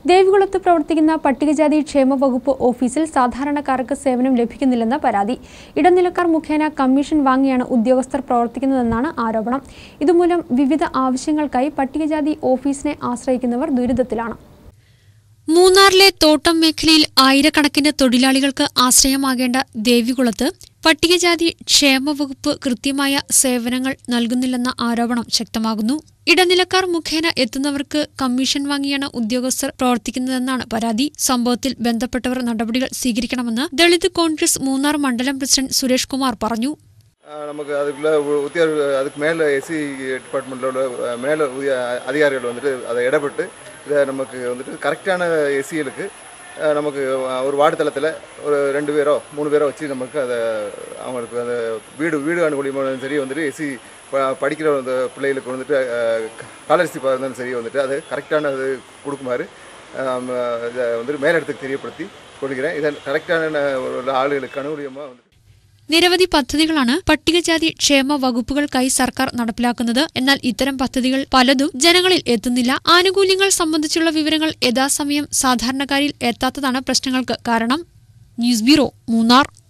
ദേവികുളത്ത് പ്രവർത്തിക്കുന്ന പട്ടികജാതി ക്ഷേമ വകുപ്പ് ഓഫീസിൽ സാധാരണക്കാർക്ക് സേവനം ലഭിക്കുന്നില്ലെന്ന പരാതി ഇടനിലക്കാർ മുഖേന കമ്മീഷൻ വാങ്ങിയാണ് ഉദ്യോഗസ്ഥർ പ്രവർത്തിക്കുന്നതെന്നാണ് ആരോപണം ഇതുമൂലം വിവിധ ആവശ്യങ്ങൾക്കായി പട്ടികജാതി ഓഫീസിനെ ആശ്രയിക്കുന്നവർ ദുരിതത്തിലാണ് മൂന്നാറിലെ തോട്ടം മേഖലയിൽ ആയിരക്കണക്കിന് തൊഴിലാളികൾക്ക് ആശ്രയമാകേണ്ട ദേവികുളത്ത് പട്ടികജാതി ക്ഷേമ വകുപ്പ് കൃത്യമായ സേവനങ്ങൾ നൽകുന്നില്ലെന്ന ആരോപണം ശക്തമാകുന്നു ഇടനിലക്കാർ മുഖേന എത്തുന്നവർക്ക് കമ്മീഷൻ വാങ്ങിയാണ് ഉദ്യോഗസ്ഥർ പ്രവർത്തിക്കുന്നതെന്നാണ് പരാതി സംഭവത്തിൽ ബന്ധപ്പെട്ടവർ നടപടികൾ സ്വീകരിക്കണമെന്ന് ദളിത് കോൺഗ്രസ് മൂന്നാർ മണ്ഡലം പ്രസിഡന്റ് സുരേഷ് കുമാർ പറഞ്ഞു ஆஹ் நமக்கு அதுக்குள்ள உ- உத்தியோக அதுக்கு மேலே எஸ்சி டிபார்ட்மெண்ட்டில் உள்ள அஹ், மேலே உய- அதிகாரிகள் வந்துட்டு அதை இடப்பட்டு இதை நமக்கு வந்துட்டு கரெக்டான எஸ்சிகளுக்கு நமக்கு அஹ், ஒரு வார்டு தளத்தில் ஒரு ரெண்டு பேரோ மூணு பேரோ வச்சு நமக்கு அதை அவங்களுக்கு அந்த வீடு வீடு அனுகூலியமான சரி வந்துட்டு எஸ்சி படிக்கிற அந்த பிள்ளைகளுக்கு வந்துட்டு ஸ்காலர்ஷிப் இருந்தாலும் சரி வந்துட்டு அது கரெக்டான அது கொடுக்குமாறு ஆம், இதை வந்துட்டு மேலிடத்துக்கு தெரியப்படுத்தி கொடுக்கிறேன் இதை கரெக்டான உள்ள ஆளுகளுக்கு அனுகூலியமாக வந்துட்டு നിരവധി പദ്ധതികളാണ് പട്ടികജാതി ക്ഷേമ വകുപ്പുകൾക്കായി സർക്കാർ നടപ്പിലാക്കുന്നത് എന്നാൽ ഇത്തരം പദ്ധതികൾ പലതും ജനങ്ങളിൽ എത്തുന്നില്ല ആനുകൂല്യങ്ങൾ സംബന്ധിച്ചുള്ള വിവരങ്ങൾ യഥാസമയം സാധാരണക്കാരിൽ എത്താത്തതാണ് പ്രശ്നങ്ങൾക്ക് കാരണം ന്യൂസ് ബ്യൂറോ മൂന്നാർ